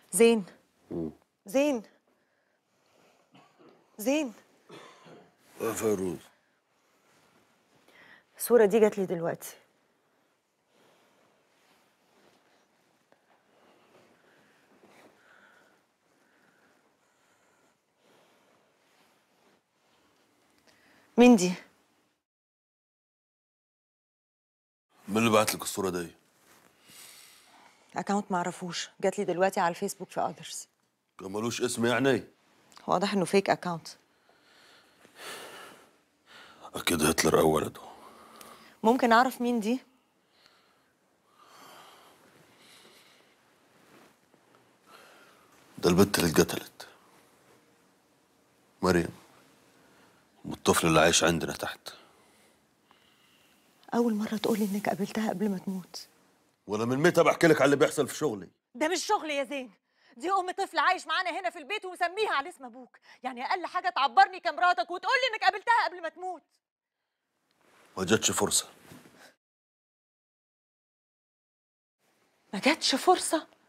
زين زين زين يا فيروز الصورة دي جات لي دلوقتي مين دي؟ مين اللي بعت لك الصورة دي؟ اكونت معرفوش جات لي دلوقتي على الفيسبوك في اذرز كان ملوش اسم يعني؟ واضح انه فيك اكونت أكيد هتلر أو ولده ممكن اعرف مين دي؟ ده البنت اللي اتقتلت مريم والطفل اللي عايش عندنا تحت اول مرة تقولي انك قابلتها قبل ما تموت ولا من متى بحكي لك على اللي بيحصل في شغلي ده مش شغل يا زين دي ام طفل عايش معانا هنا في البيت ومسميها على اسم ابوك يعني اقل حاجه تعبرني كمراتك وتقولي انك قابلتها قبل ما تموت ما جاتش فرصة ما جاتش فرصه